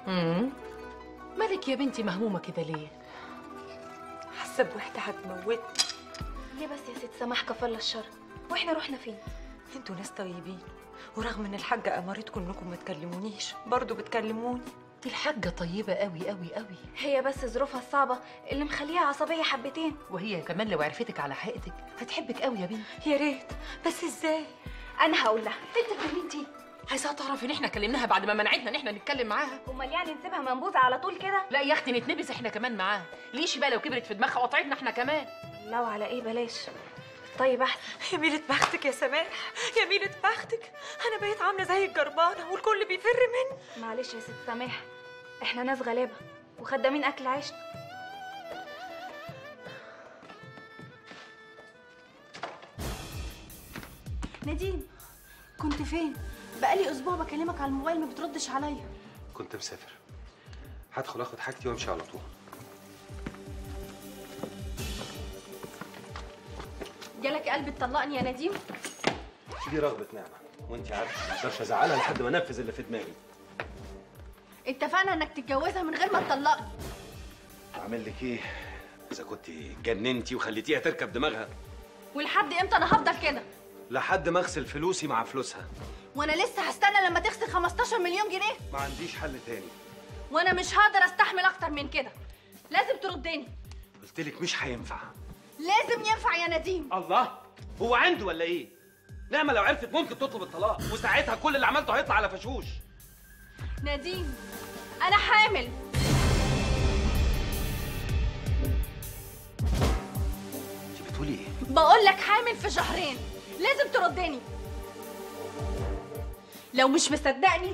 امم مالك يا بنتي مهمومه كده ليه حاسه بوحده هتموت ليه بس يا ست سماح كفر الشر واحنا رحنا فين انتوا ناس طيبين ورغم ان الحاجه امرتكم انكم ما تكلمونيش برضه بتكلموني دي الحاجه طيبه قوي قوي قوي هي بس ظروفها الصعبه اللي مخليها عصبيه حبتين وهي كمان لو عرفتك على حقيقتك هتحبك قوي يا بنتي يا ريت بس ازاي انا هقول لها انت كلمتي عايزاها تعرف ان احنا كلمناها بعد ما منعتنا ان احنا نتكلم معاها امال يعني نسيبها منبوذه على طول كده لا يا اختي نتنبس احنا كمان معاها ليش بقى لو كبرت في دماغها وقطعتنا احنا كمان لو على ايه بلاش طيب احسن يا ميلة بختك يا سماح يا ميلة بختك انا بقيت عامله زي الجربانه والكل بيفر مني معلش يا ست سماح احنا ناس غلابه وخدامين اكل عيشنا نديم كنت فين بقالي اسبوع بكلمك على الموبايل ما بتردش عليا كنت مسافر هدخل اخد حاجتي وامشي على طول جالك قلب تطلقني يا نديم دي رغبة نعمة وانت عارفة ما اقدرش ازعلها لحد ما انفذ اللي في دماغي اتفقنا انك تتجوزها من غير ما تطلقني اعمل لك ايه اذا كنت جننتي وخليتيها تركب دماغها ولحد امتى انا هفضل كده لحد ما اغسل فلوسي مع فلوسها وانا لسه هستنى لما تغسل 15 مليون جنيه ما عنديش حل تاني وانا مش هقدر استحمل اكتر من كده لازم تردني قلت لك مش هينفع لازم ينفع يا نديم الله هو عنده ولا ايه نعمة لو عرفت ممكن تطلب الطلاق وساعتها كل اللي عملته هيطلع على فشوش نديم انا حامل انت بتقولي ايه بقول لك حامل في شهرين لازم تردني لو مش مصدقني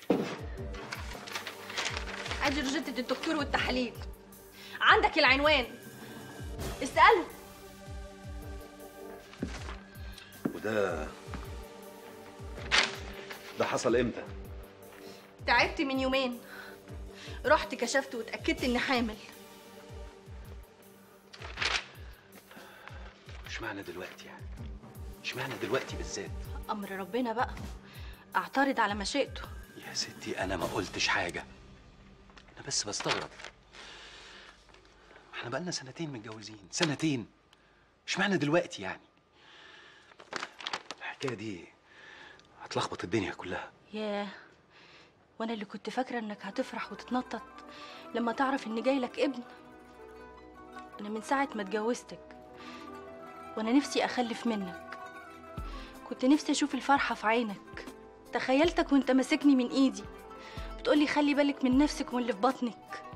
ادي روجيتة الدكتور والتحاليل عندك العنوان اسأله وده ده حصل امتى تعبت من يومين رحت كشفت واتأكدت اني حامل اشمعنى دلوقتي يعني اشمعنى دلوقتي بالذات امر ربنا بقى اعترض على مشيئته يا ستي انا ما قلتش حاجه انا بس بستغرب احنا بقالنا سنتين متجوزين سنتين اشمعنى دلوقتي يعني الحكايه دي هتلخبط الدنيا كلها ياه وانا اللي كنت فاكره انك هتفرح وتتنطط لما تعرف ان جاي لك ابن انا من ساعه ما اتجوزتك وانا نفسي اخلف منك كنت نفسي اشوف الفرحه في عينك تخيلتك وانت ماسكني من ايدي بتقولي خلي بالك من نفسك واللي في بطنك